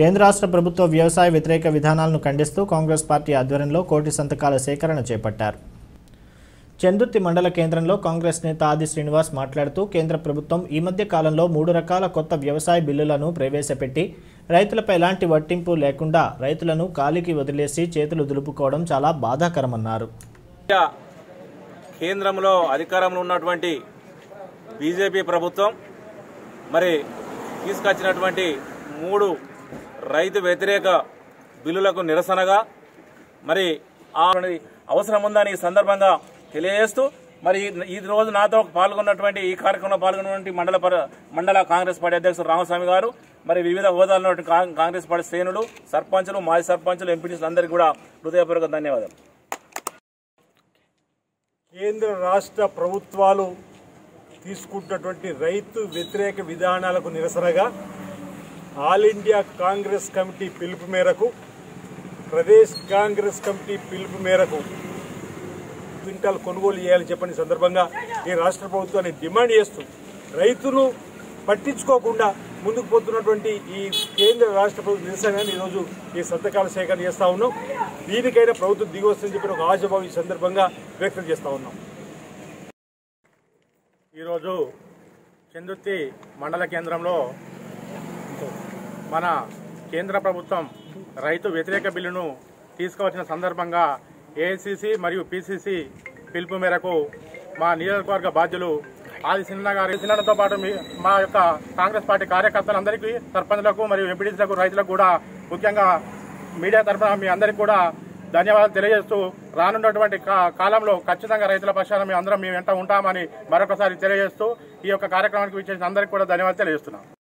కేంద్ర రాష్ట్ర ప్రభుత్వ వ్యవసాయ వ్యతిరేక విధానాలను ఖండిస్తూ కాంగ్రెస్ పార్టీ ఆధ్వర్యంలో కోటి సంతకాల సేకరణ చేపట్టారు చందుర్తి మండల కేంద్రంలో కాంగ్రెస్ నేత ఆది శ్రీనివాస్ మాట్లాడుతూ కేంద్ర ప్రభుత్వం ఈ మధ్య కాలంలో మూడు రకాల కొత్త వ్యవసాయ బిల్లులను ప్రవేశపెట్టి రైతులపై ఎలాంటి వట్టింపు లేకుండా రైతులను గాలికి వదిలేసి చేతులు దులుపుకోవడం చాలా బాధాకరమన్నారు ఇండియా కేంద్రంలో అధికారంలో ఉన్నటువంటి బీజేపీ ప్రభుత్వం మరి తీసుకొచ్చినటువంటి మూడు రైతు వ్యతిరేక బిల్లులకు నిరసనగా మరి ఆ అవసరం ఉందని ఈ సందర్భంగా తెలియజేస్తూ మరి ఈ- ఈ రోజు నాతో పాల్గొన్నటువంటి ఈ కార్యక్రమంలో పాల్గొన్నటువంటి మండల పర- మండల కాంగ్రెస్ పార్టీ అధ్యక్షుడు రామస్వామి గారు మరి వివిధ హోదాల్లో ఉన్నటువంటి కా- కాంగ్రెస్ పార్టీ శ్రేణులు సర్పంచులు మాజీ సర్పంచులు ఎంపీటీసీలు అందరికీ కూడా హృదయపూర్వక ధన్యవాదాలు కేంద్ర రాష్ట్ర ప్రభుత్వాలు తీసుకుంటున్నటువంటి రైతు వ్యతిరేక విధానాలకు నిరసనగా ఆల్ ఇండియా కాంగ్రెస్ కమిటీ పిలుపు మేరకు ప్రదేశ్ కాంగ్రెస్ కమిటీ పిలుపు మేరకు క్వింటాల్ కొనుగోలు చేయాలని చెప్పని సందర్భంగా ఈ రాష్ట్ర ప్రభుత్వాన్ని డిమాండ్ చేస్తూ రైతును పట్టించుకోకుండా ముందుకు పోతున్నటువంటి ఈ కేంద్ర రాష్ట్ర ప్రభుత్వ నిరసనగా ఈరోజు ఈ సంతకాల సేకరణ చేస్తా ఉన్నాం దీనికైనా ప్రభుత్వం దిగి వస్తుందని చెప్పిన ఒక ఆశాభావం ఈ సందర్భంగా వ్యక్తం చేస్తా ఉన్నాం ఈరోజు చందుర్తి మండల కేంద్రంలో మన కేంద్ర ప్రభుత్వం రైతు వ్యతిరేక బిల్లును తీసుకువచ్చిన సందర్భంగా ఏఐసిసి మరియు పిసిసి పిలుపు మేరకు మా నియోజకవర్గ బాధ్యులు ఆది సిన్న గారి సిన్నతో పాటు మీ మా యొక్క కాంగ్రెస్ పార్టీ కార్యకర్తలందరికీ సర్పంచ్లకు మరియు ఎంపీడీసీలకు రైతులకు కూడా ముఖ్యంగా మీడియా తరఫున మీ అందరికీ కూడా ధన్యవాదాలు తెలియజేస్తూ రానున్నటువంటి కా- కాలంలో ఖచ్చితంగా రైతుల పక్షాన మేము అందరం మేము వెంట ఉంటామని మరొకసారి తెలియజేస్తూ ఈ యొక్క కార్యక్రమానికి విచ్చేసిన అందరికీ కూడా ధన్యవాదాలు తెలియజేస్తున్నాం